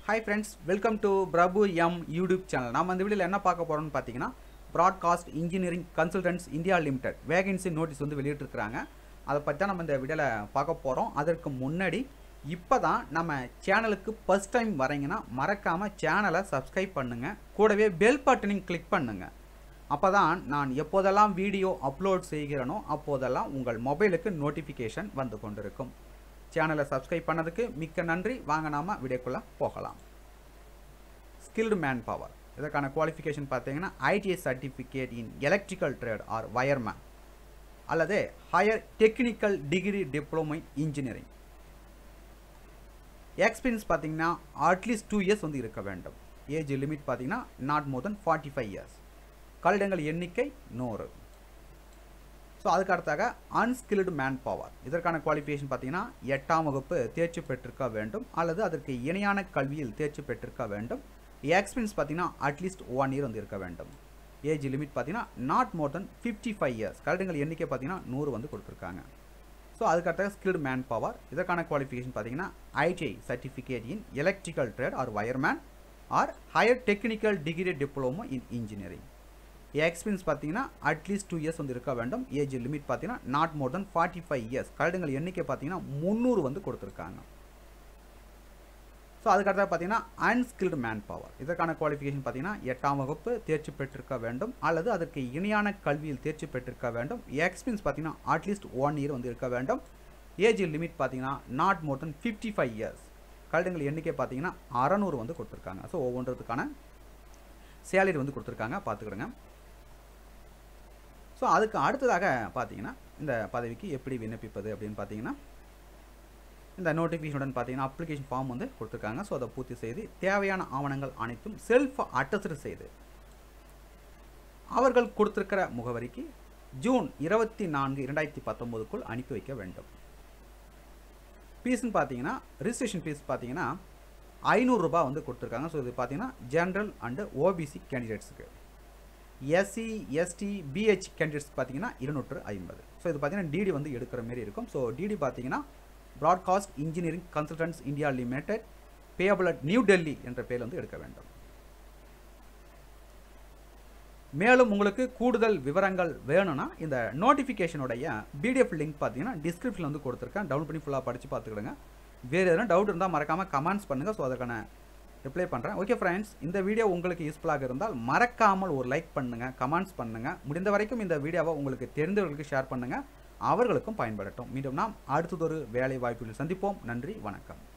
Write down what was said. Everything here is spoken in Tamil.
hi friends welcome to Prabhu M YouTube channel நம்ம இந்த வீடியோவில் என்ன பார்க்க போகிறோம்னு பார்த்தீங்கன்னா broadcast engineering consultants India limited vacancy notice வந்து வெளியிட்டிருக்கிறாங்க அதை பற்றி தான் நம்ம இந்த வீடியோவில் பார்க்க போகிறோம் அதற்கு முன்னாடி இப்போ தான் நம்ம சேனலுக்கு ஃபஸ்ட் டைம் வரீங்கன்னா மறக்காமல் சேனலை சப்ஸ்கிரைப் பண்ணுங்கள் கூடவே பெல் பட்டனையும் கிளிக் பண்ணுங்கள் அப்போ தான் நான் எப்போதெல்லாம் வீடியோ அப்லோட் செய்கிறேனோ அப்போதெல்லாம் உங்கள் மொபைலுக்கு நோட்டிஃபிகேஷன் வந்து கொண்டிருக்கும் சேனலை சப்ஸ்கிரைப் பண்ணதுக்கு மிக்க நன்றி வாங்க நாம வீடியோக்குள்ளே போகலாம் ஸ்கில்டு மேன் பவர் இதற்கான குவாலிஃபிகேஷன் பார்த்தீங்கன்னா ITI certificate in electrical trade or wireman அல்லது higher technical degree diploma engineering experience பார்த்தீங்கன்னா அட்லீஸ்ட் டூ இயர்ஸ் வந்து இருக்க வேண்டும் ஏஜ் லிமிட் பார்த்தீங்கன்னா not more than forty five years கல்லிடங்கள் எண்ணிக்கை நூறு ஸோ அதுக்கு அடுத்தாக அன்ஸ்கில்டு மேன் பவர் இதற்கான குவாலிஃபிகேஷன் பார்த்தீங்கன்னா எட்டாம் வகுப்பு தேர்ச்சி பெற்றிருக்க வேண்டும் அல்லது அதற்கு இணையான கல்வியில் தேர்ச்சி பெற்றிருக்க வேண்டும் எக்ஸ்பீரியன்ஸ் பார்த்தீங்கன்னா அட்லீஸ்ட் ஒன் இயர் வந்து இருக்க வேண்டும் ஏஜ் லிமிட் பார்த்தீங்கன்னா not more than fifty five years கல்விடங்கள் எண்ணிக்கை பார்த்தீங்கன்னா நூறு வந்து கொடுத்துருக்காங்க ஸோ அதுக்கடுத்தாக ஸ்கில்டு மேன் பவர் இதற்கான குவாலிஃபிகேஷன் பார்த்தீங்கன்னா ITI certificate in electrical trade or wireman or higher technical degree diploma in engineering experience பார்த்தீங்கன்னா அட்லீஸ்ட் டூ இயர்ஸ் வந்து இருக்க வேண்டும் ஏஜ் லிமிட் பார்த்தீங்கன்னா not more than forty five years கருடங்கள் எண்ணிக்கை பார்த்தீங்கன்னா முந்நூறு வந்து கொடுத்துருக்காங்க ஸோ அதுக்கடுத்தா பார்த்தீங்கன்னா அன்ஸ்கில்டு மேன் பவர் இதற்கான குவாலிஃபிகேஷன் பார்த்தீங்கன்னா எட்டாம் வகுப்பு தேர்ச்சி பெற்றிருக்க வேண்டும் அல்லது அதற்கு இணையான கல்வியில் தேர்ச்சி பெற்றிருக்க வேண்டும் எக்ஸ்பீரியன்ஸ் பார்த்தீங்கன்னா அட்லீஸ்ட் ஒன் இயர் வந்து இருக்க வேண்டும் ஏஜ் லிமிட் பார்த்தீங்கன்னா not more than fifty five years கருடங்கள் எண்ணிக்கை பார்த்தீங்கன்னா அறநூறு வந்து கொடுத்துருக்காங்க ஸோ ஒவ்வொன்றதுக்கான சேலரி வந்து கொடுத்துருக்காங்க பார்த்துக்கிடுங்க ஸோ அதுக்கு அடுத்ததாக பார்த்தீங்கன்னா இந்த பதவிக்கு எப்படி விண்ணப்பிப்பது அப்படின்னு பார்த்தீங்கன்னா இந்த நோட்டிஃபிகேஷனுடன் பார்த்தீங்கன்னா அப்ளிகேஷன் ஃபார்ம் வந்து கொடுத்துருக்காங்க ஸோ அதை பூர்த்தி செய்து தேவையான ஆவணங்கள் அனைத்தும் செல்ஃப் அட்டஸ்டு செய்து அவர்கள் கொடுத்துருக்கிற முகவரிக்கு ஜூன் இருபத்தி நான்கு இரண்டாயிரத்தி பத்தொம்போதுக்குள் அனுப்பி வைக்க வேண்டும் ஃபீஸ்னு பார்த்தீங்கன்னா ரிஜிஸ்ட்ரேஷன் ஃபீஸ் பார்த்தீங்கன்னா ஐநூறுரூபா வந்து கொடுத்துருக்காங்க ஸோ இது பார்த்தீங்கன்னா ஜென்ரல் அண்டு ஓபிசி கேண்டிடேட்ஸுக்கு எஸ்சி எஸ்டி பிஹெச் கேண்டிடேட்ஸ் பார்த்தீங்கன்னா இருநூற்று ஐம்பது ஸோ இது பார்த்தீங்கன்னா டிடி வந்து எடுக்கிற மாரி இருக்கும் ஸோ டிடி பார்த்தீங்கன்னா broadcast engineering consultants India limited payable at new Delhi என்ற பெயர் வந்து எடுக்க வேண்டும் மேலும் உங்களுக்கு கூடுதல் விவரங்கள் வேணும்னா இந்த நோட்டிஃபிகேஷனுடைய பிடிஎஃப் லிங்க் பார்த்தீங்கன்னா டிஸ்கிரிப்ஷனில் வந்து கொடுத்துருக்கேன் டவுன் பண்ணி ஃபுல்லாக படித்து பார்த்துக்கிடுங்க வேறு எதனா டவுட் இருந்தால் மறக்காமல் கமெண்ட்ஸ் பண்ணுங்கள் ஸோ அதற்கான ரிப்ளை பண்ணுறேன் ஓகே ஃப்ரெண்ட்ஸ் இந்த வீடியோ உங்களுக்கு யூஸ்ஃபுல்லாக இருந்தால் மறக்காமல் ஒரு லைக் பண்ணுங்கள் கமெண்ட்ஸ் பண்ணுங்கள் முடிந்த வரைக்கும் இந்த வீடியோவை உங்களுக்கு தெரிந்தவர்களுக்கு ஷேர் பண்ணுங்கள் அவர்களுக்கும் பயன்படட்டும் மீண்டும் நாம் அடுத்ததொரு வேலை வாய்ப்புகளில் சந்திப்போம் நன்றி வணக்கம்